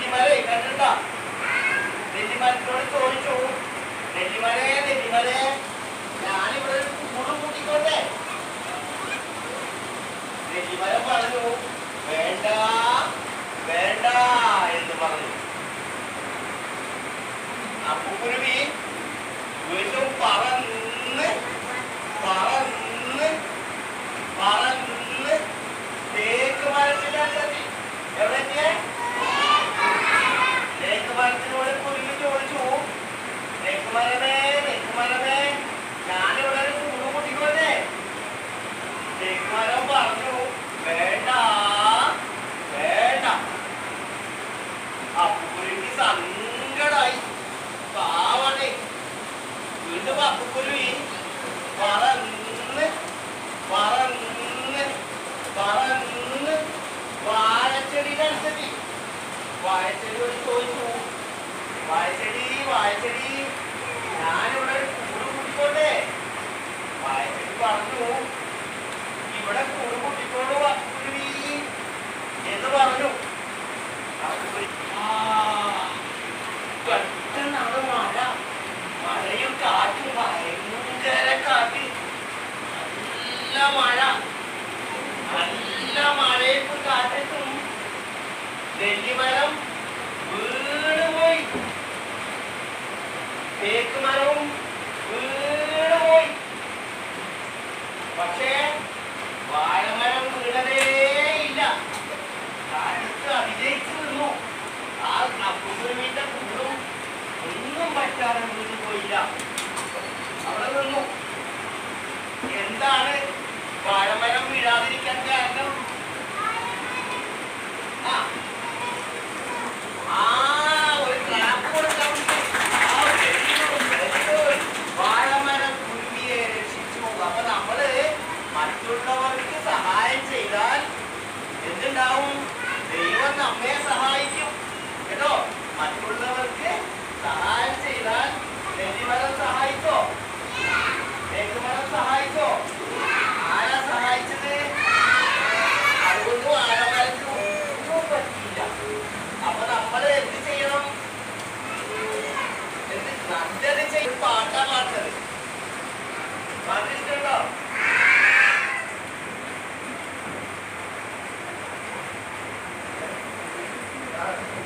നെല്ലിമലേ കണ്ടിട്ടുണ്ടോ നെല്ലിമരത്തോട് ചോദിച്ചു നെല്ലിമലേ നെല്ലിമലേ ഞാനിവിടെ ഒരു കൂട് കൂട്ടിക്കോട്ടെ നെല്ലിമരം പറഞ്ഞു വേണ്ട വേണ്ട എന്ന് പറഞ്ഞു അപ്പുകുരുവി വീണ്ടും പറന്ന് പറന്ന് പറന്ന് തേക്ക് മരത്തിലെത്തി എവിടെത്തിയേ തേക്ക് മരത്തിനോട് കുരുവി ചോദിച്ചു തേക്ക് മരമേ തേക്ക് മരമേ ഞാനിവിടെ ഒരു കൂട് കൂട്ടിക്കോട്ടെ തേക്ക് മരം പറഞ്ഞു വേണ്ട വേണ്ട അപ്പുകുരുവിക്ക് സങ്കടായി പാവണേ വീണ്ടും അപ്പുകുരുവി പറന്ന് പറന്ന് പറന്ന് വാഴച്ചെടിയിലനുസരിച്ച് വാഴച്ചെടിയോട് ചോദിച്ചു വാഴച്ചെടി വാഴച്ചെടി ഞാനിവിടെ ഒരു കൂട് കൂട്ടിക്കോട്ടെ വാഴച്ചെടി പറഞ്ഞു ഇവിടെ കൂട് കൂട്ടിക്കോളൂ അപ്പുകുരുവി എന്ന് പറഞ്ഞു അപ്പുകുരുവി ആ പെട്ടെന്നാണ് മഴ മഴയും കാറ്റും ഭയങ്കര കാറ്റ് നല്ല മഴ നല്ല മഴയത്തും കാറ്റത്തും നെല്ലിമരം വീണുപോയി തേക്ക് മരവും വീണുപോയി പക്ഷേ വാഴമരം വീണതേ ഇല്ല കാറ്റ് അതിജയിച്ചു നിന്നു ആ അപ്പുകുരുവിന്റെ കൂടും ഒന്നും പറ്റാതെ വീണു പോയില്ല അവിടെ നിന്നു എന്താണ് വാഴമരം വീഴാതിരിക്കാൻ കാരണം ആ ആ, ഒരു clap കൊടുക്കാം. ആ, very good, very good. വാഴമരം കുരുവിയെ രക്ഷിച്ചു അപ്പൊ നമ്മള് മറ്റുള്ളവർക്ക് സഹായം ചെയ്താൽ എന്തുണ്ടാവും ദൈവം നമ്മെ സഹായിക്കും കേട്ടോ മറ്റുള്ളവർക്ക് സഹായം ചെയ്താൽ നെല്ലിമരം സഹായിച്ചോ തേക്കുമരം സഹായിച്ചോ ആരാ സഹായിച്ചത് അതുകൊണ്ട് വാഴമരത്തിന് ഒന്നും പറ്റിയില്ല അപ്പൊ നമ്മൾ എന്ത് ചെയ്യണം എന്ത് നല്ലത് ചെയ്യും പാട്ടാ പാട്ടത് പാട്ട് ഇഷ്ടമുണ്ടോ ആ